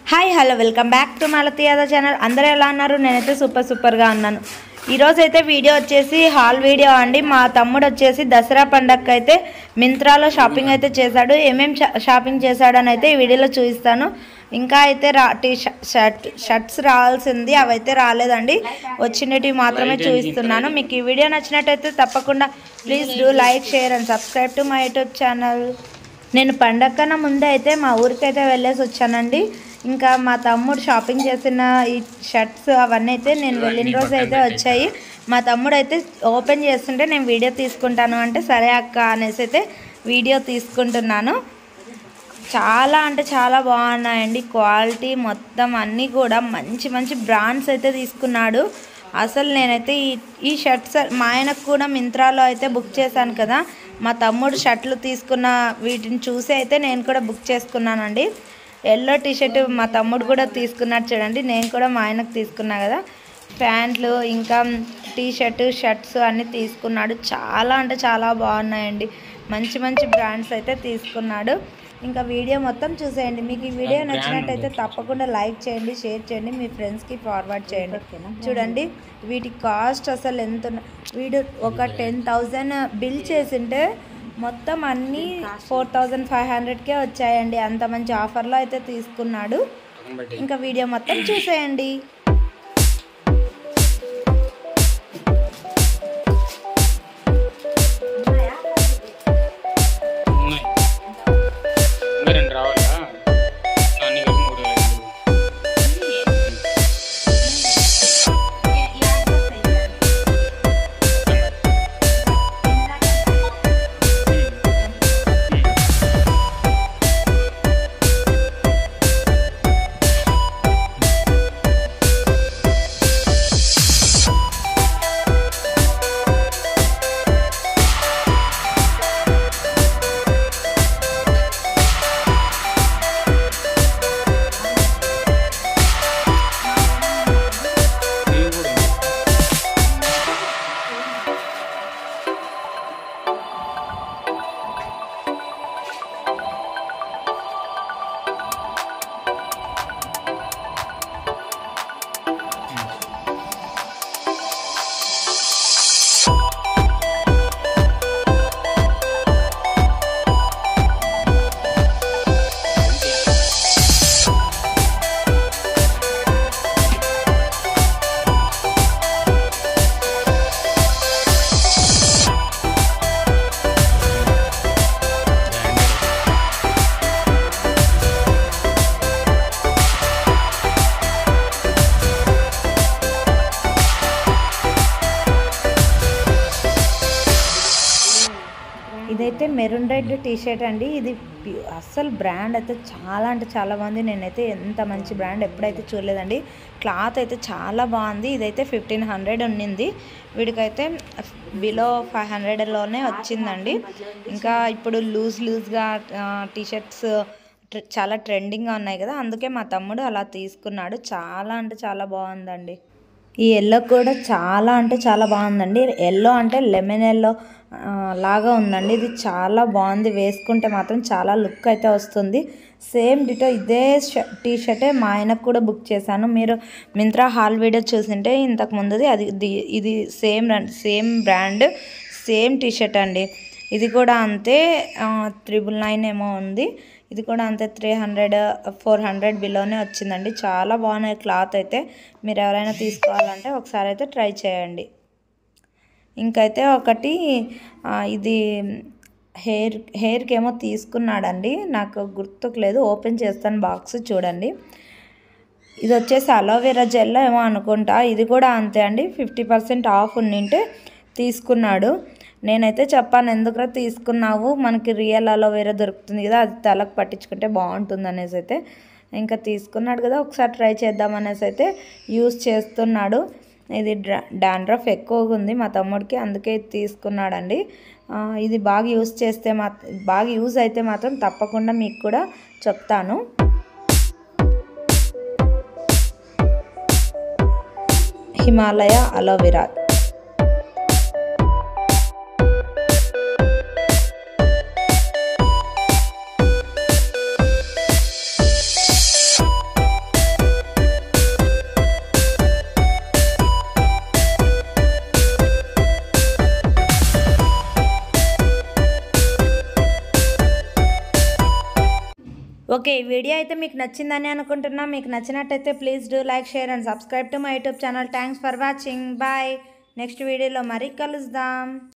Hi hello welcome back to Malathi Yadav channel అందరూ ఎలా ఉన్నారు నేనైతే సూపర్ సూపర్గా ఉన్నాను ఈరోజు అయితే వీడియో వచ్చేసి హాల్ వీడియో అండి మా తమ్ముడు వచ్చేసి దసరా పండగకి అయితే మింత్రాలో షాపింగ్ అయితే చేశాడు ఏమేం షాపింగ్ చేశాడని అయితే ఈ వీడియోలో చూపిస్తాను ఇంకా అయితే రా టీ షర్ట్ షర్ట్స్ రావాల్సింది అవైతే రాలేదండి వచ్చినవి మాత్రమే చూపిస్తున్నాను మీకు ఈ వీడియో నచ్చినట్టయితే తప్పకుండా please do like share and subscribe to my YouTube channel నేను పండగ కన్నా ముందే అయితే మా ఊరికైతే వెళ్ళేసి వచ్చానండి ఇంకా మా తమ్ముడు షాపింగ్ చేసిన ఈ షర్ట్స్ అవన్నీ అయితే నేను వెళ్ళిన రోజు అయితే వచ్చాయి మా తమ్ముడు అయితే ఓపెన్ చేస్తుంటే నేను వీడియో తీసుకుంటాను అంటే సరే అక్క అనేసి అయితే వీడియో తీసుకుంటున్నాను చాలా అంటే చాలా బాగున్నాయండి క్వాలిటీ మొత్తం అన్నీ కూడా మంచి మంచి బ్రాండ్స్ అయితే తీసుకున్నాడు అసలు నేనైతే ఈ ఈ షర్ట్స్ మా ఆయనకు కూడా మింత్రాలో అయితే బుక్ చేశాను కదా మా తమ్ముడు షర్ట్లు తీసుకున్న వీటిని చూసి అయితే నేను కూడా బుక్ చేసుకున్నానండి ఎల్లో టీషర్ట్ మా తమ్ముడు కూడా తీసుకున్నాడు చూడండి నేను కూడా మా ఆయనకు తీసుకున్నా కదా ప్యాంట్లు ఇంకా టీ షర్ట్ షర్ట్స్ అన్నీ తీసుకున్నాడు చాలా అంటే చాలా బాగున్నాయండి మంచి మంచి బ్రాండ్స్ అయితే తీసుకున్నాడు ఇంకా వీడియో మొత్తం చూసేయండి మీకు ఈ వీడియో నచ్చినట్టయితే తప్పకుండా లైక్ చేయండి షేర్ చేయండి మీ ఫ్రెండ్స్కి ఫార్వర్డ్ చేయండి చూడండి వీటి కాస్ట్ అసలు ఎంత ఉన్న- వీడు ఒక టెన్ థౌజండ్ బిల్ చేసింటే మొత్తం అన్నీ ఫోర్ థౌజండ్ ఫైవ్ హండ్రెడ్కే వచ్చాయండి అంత మంచి ఆఫర్లో అయితే తీసుకున్నాడు ఇంకా వీడియో మొత్తం చూసేయండి ఉన్నాయి ఇంకా రెండు రావాలా అన్ని కలిపి మూడు వేలు ఇవి కూడా ఉన్నాయి. ఇదైతే మెరూన్ రెడ్ టీ షర్ట్ అండి ఇది ప్యూ- అస్సలు బ్రాండ్ అయితే చాలా అంటే చాలా బాగుంది నేనైతే ఎంత మంచి బ్రాండ్ ఎప్పుడైతే చూడలేదండి క్లాత్ అయితే చాలా బాగుంది ఇదైతే ఫిఫ్టీన్ హండ్రెడ్ ఉండింది వీడికైతే బిలో ఫైవ్ హండ్రెడ్లోనే వచ్చిందండి ఇంకా ఇప్పుడు లూజ్ లూజ్గా టీ షర్ట్స్ చాలా ట్రెండింగ్గా ఉన్నాయి కదా అందుకే మా తమ్ముడు అలా తీసుకున్నాడు చాలా అంటే చాలా బాగుందండి ఈ ఎల్లో కూడా చాలా అంటే చాలా బాగుందండి ఎల్లో అంటే లెమన్ ఎల్లో ఆ, లాగా ఉందండి ఇది చాలా బాగుంది వేసుకుంటే మాత్రం చాలా లుక్ అయితే వస్తుంది సేమ్ డిటో ఇదే టీ షర్టే మా ఆయనకు కూడా బుక్ చేశాను మీరు మింత్రా హాల్ వీడియో చూసింటే ఇంతకు ముందుది అది ఇది- ఇది same same brand same T shirt అండి ఇది కూడా అంతే త్రిబుల్ నైన్ ఏమో ఉంది ఇది కూడా అంతే త్రీ హండ్రెడ్ ఫోర్ హండ్రెడ్ బిలోనే వచ్చిందండి చాలా బాగున్నాయి క్లాత్ అయితే మీరు ఎవరైనా తీసుకోవాలంటే ఒకసారి అయితే ట్రై చేయండి ఇంకైతే ఒకటి ఆ, ఇది హెయిర్ హెయిర్కి ఏమో తీసుకున్నాడండి నాకు గుర్తుకు లేదు ఓపెన్ చేస్తాను బాక్స్ చూడండి ఇది వచ్చేసి అలోవెరా జెల్ ఏమో అనుకుంటా ఇది కూడా అంతే అండి ఫిఫ్టీ పర్సెంట్ ఆఫ్ ఉండింటే తీసుకున్నాడు నేనైతే చెప్పాను ఎందుకురా తీసుకున్నావు మనకి రియల్ అలోవెరా దొరుకుతుంది కదా అది తలకు పట్టించుకుంటే బాగుంటుంది అనేసి అయితే ఇంకా తీసుకున్నాడు కదా ఒకసారి ట్రై చేద్దాం అనేసి అయితే యూస్ చేస్తున్నాడు ఇది డ్రా డాండ్రఫ్ ఎక్కువగా ఉంది మా తమ్ముడికి అందుకే ఇది తీసుకున్నాడండి ఆ, ఇది బాగా యూస్ చేస్తే మా బాగా యూజ్ అయితే మాత్రం తప్పకుండా మీకు కూడా చెప్తాను హిమాలయ అలోవెరా ఓకే ఈ వీడియో అయితే మీకు నచ్చిందని అనుకుంటున్నా మీకు నచ్చినట్టయితే please do like share and subscribe to my YouTube channel thanks for watching bye next వీడియోలో మరీ కలుద్దాం